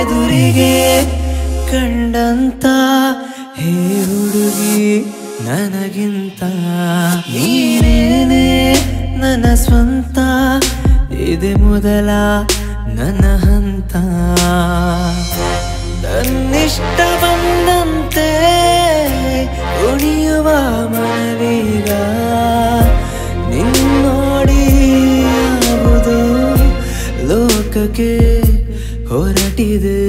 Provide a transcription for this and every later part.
ಎದುರಿಗೆ ಕಂಡಂತ ಹೇ ಹುಡುಗಿ ನನಗಿಂತ ನೀನೇನೆ ನನ್ನ ಸ್ವಂತ ಇದೆ ಮೊದಲ ನನ್ನ ಹಂತ ನನ್ನಿಷ್ಟ ಬಂದಂತೆ ಉಳಿಯುವ ಮನವೀಗ ನಿನ್ನೋಡಿ ಯಾವುದು ಲೋಕಕ್ಕೆ ಹೊರಟಿದೆ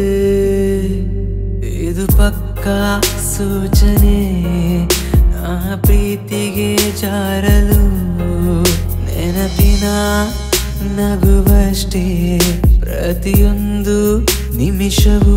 ಇದು ಪಕ್ಕ ಸೂಚನೆ ಆ ಪ್ರೀತಿಗೆ ಜಾರಲು ನೆನಪಿನ ನಗುವಷ್ಟೇ ಪ್ರತಿಯೊಂದು ನಿಮಿಷವೂ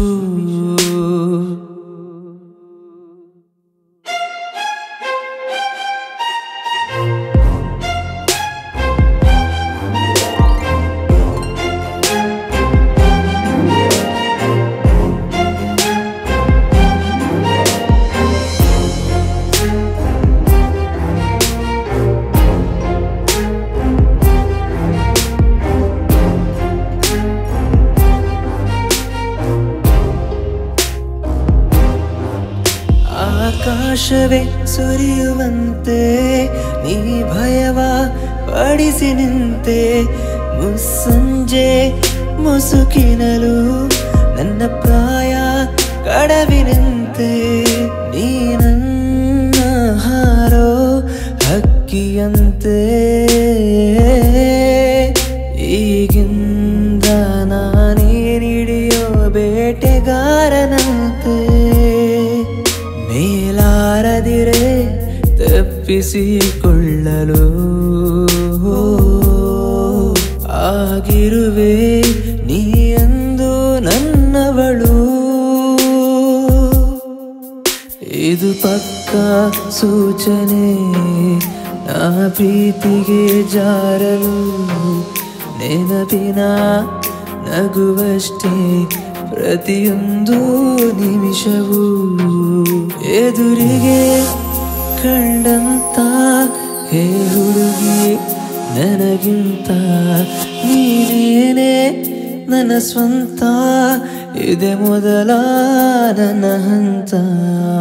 ಆಕಾಶವೇ ಸುರಿಯುವಂತೆ ನೀ ಭಯವ ಪಡಿಸಿ ನಿಂತೆ ಮುಸ್ಸಂಜೆ ಮುಸುಕಿನಲು ನನ್ನ ಪ್ರಾಯ ಕಡವಿನಂತೆ ನೀ ನನ್ನ ಹಾರೋ ಹಕ್ಕಿಯಂತೆ ಈಗಿಂದ ನಾನೇ ಹಿಡಿಯೋ ಬೇಟೆಗಾರನಂತೆ ಮೇಲಾರದಿರೆ ತಪ್ಪಿಸಿಕೊಳ್ಳಲು ಆಗಿರುವೆ ನೀ ಎಂದು ನನ್ನವಳು ಇದು ಪಕ್ಕ ಸೂಚನೆ ನಾ ಪ್ರೀತಿಗೆ ಜಾರಲು ನೆನಪಿನ ನಗುವಷ್ಟೇ ಪ್ರತಿಯೊಂದು ನಿಮಿಷವೂ ಎದುರಿಗೆ ಕಂಡಂತ ಹೇ ಹುಡುಗಿ ನನಗಿಂತ ನೀನೇನೆ ನನ್ನ ಸ್ವಂತ ಇದೆ ಮೊದಲ ನನ್ನ ಹಂತ